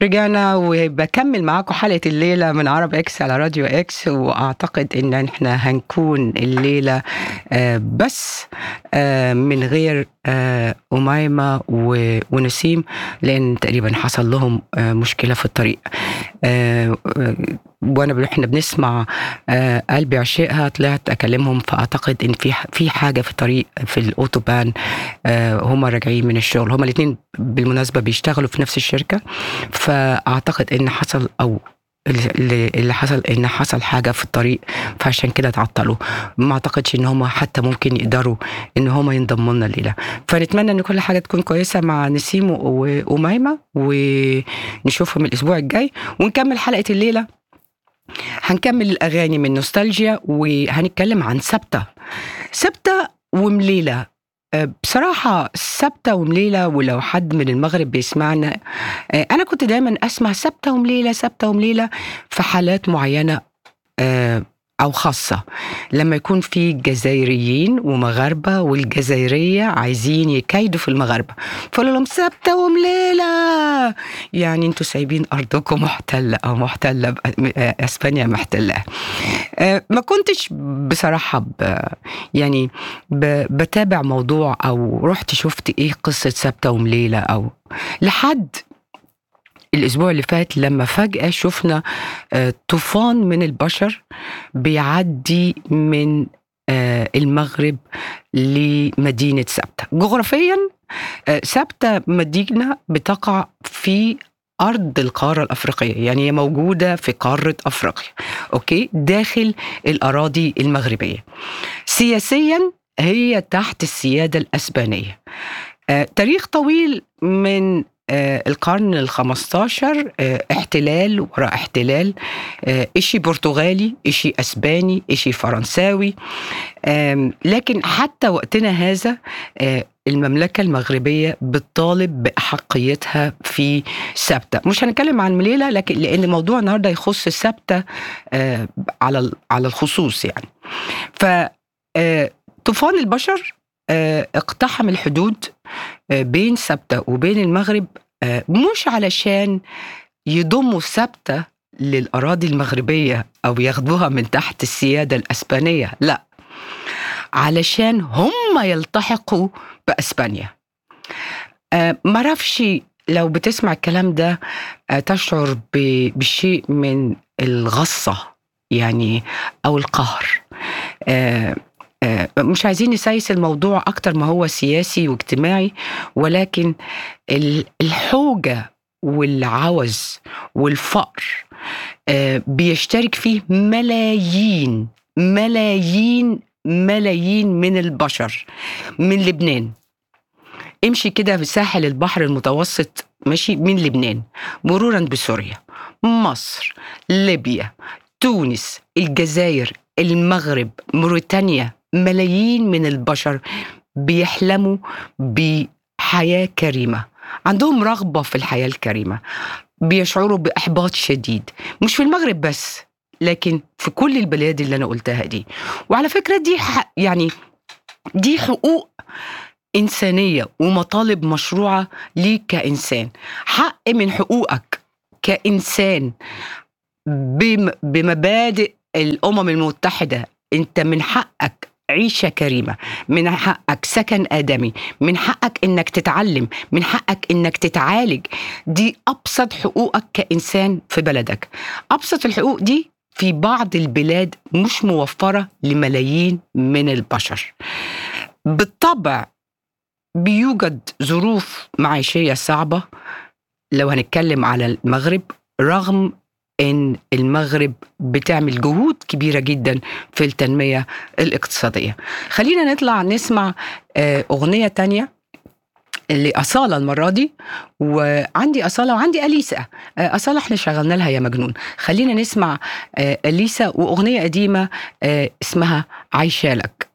رجعنا وبكمل معاكم حلقة الليلة من عرب اكس على راديو اكس واعتقد ان احنا هنكون الليلة آه، بس آه، من غير آه، أميمة و- ونسيم لأن تقريبا حصل لهم آه، مشكلة في الطريق آه، آه، وانا احنا بنسمع آه، قلبي عشقها طلعت اكلمهم فاعتقد ان في في حاجه في الطريق في الاوتوبان آه، هما راجعين من الشغل هما الاثنين بالمناسبه بيشتغلوا في نفس الشركه فاعتقد ان حصل او اللي اللي حصل ان حصل حاجه في الطريق فعشان كده اتعطلوا ما اعتقدش ان هم حتى ممكن يقدروا ان هم ينضموا لنا الليله فنتمنى ان كل حاجه تكون كويسه مع نسيم و- وميمه ونشوفهم الاسبوع الجاي ونكمل حلقه الليله هنكمل الاغاني من نوستالجيا وهنتكلم عن سبته سبته ومليله أه، بصراحة سبتة ومليلة ولو حد من المغرب بيسمعنا أه، أنا كنت دايما أسمع سبتة ومليلة سبتة ومليلة في حالات معينة أه، أو خاصة لما يكون في جزائريين ومغاربة والجزائرية عايزين يكايدوا في المغاربة فقالوا لهم سبتة ومليلة يعني انتوا سايبين أرضكم محتلة أو محتلة بأ- آه، أسبانيا محتلة آه، ما كنتش بصراحة ب يعني ب بتابع موضوع أو رحت شفت إيه قصة سبتة ومليلة أو لحد الأسبوع اللي فات لما فجأة شفنا آه، طوفان من البشر بيعدي من آه، المغرب لمدينة سبتة جغرافيا آه، سبتة مدينة بتقع في أرض القارة الأفريقية يعني هي موجودة في قارة أفريقيا أوكي داخل الأراضي المغربية سياسيا هي تحت السيادة الأسبانية آه، تاريخ طويل من آه، القرن الخمستاشر آه، احتلال وراء احتلال آه، إشي برتغالي إشي أسباني إشي فرنساوي آم، لكن حتى وقتنا هذا آه، المملكة المغربية بتطالب بأحقيتها في سبتة مش هنتكلم عن مليلة لكن لأن موضوع النهاردة يخص سبتة آه، على ال- على الخصوص يعني ف آه، طوفان البشر آه، اقتحم الحدود آه، بين سبتة وبين المغرب آه، مش علشان يضموا سبتة للأراضي المغربية أو ياخدوها من تحت السيادة الأسبانية لا علشان هم يلتحقوا بأسبانيا آه، معرفش لو بتسمع الكلام ده آه، تشعر ب- بشيء من الغصة يعني أو القهر آه، آه، مش عايزين نسيس الموضوع أكتر ما هو سياسي واجتماعي ولكن ال- الحوجة والعوز والفقر آه، بيشترك فيه ملايين ملايين ملايين من البشر من لبنان امشي كده في ساحل البحر المتوسط ماشي من لبنان مرورا بسوريا مصر ليبيا تونس الجزائر المغرب موريتانيا ملايين من البشر بيحلموا بحياة كريمة عندهم رغبة في الحياة الكريمة بيشعروا بإحباط شديد مش في المغرب بس لكن في كل البلاد اللي أنا قلتها دي وعلى فكرة دي ح- يعني دي حقوق إنسانية ومطالب مشروعة ليك كإنسان حق من حقوقك كإنسان بم- بمبادئ الأمم المتحدة أنت من حقك عيشة كريمة من حقك سكن آدمي من حقك إنك تتعلم من حقك إنك تتعالج دي أبسط حقوقك كإنسان في بلدك أبسط الحقوق دي في بعض البلاد مش موفرة لملايين من البشر بالطبع بيوجد ظروف معيشية صعبة لو هنتكلم على المغرب رغم ان المغرب بتعمل جهود كبيره جدا في التنميه الاقتصاديه خلينا نطلع نسمع آه، اغنيه تانية لأصالة المرة دي وعندي أصالة وعندي أليسا آه، أصالة احنا شغلنا لها يا مجنون خلينا نسمع آه، أليسا وأغنية قديمة آه، اسمها عايشة لك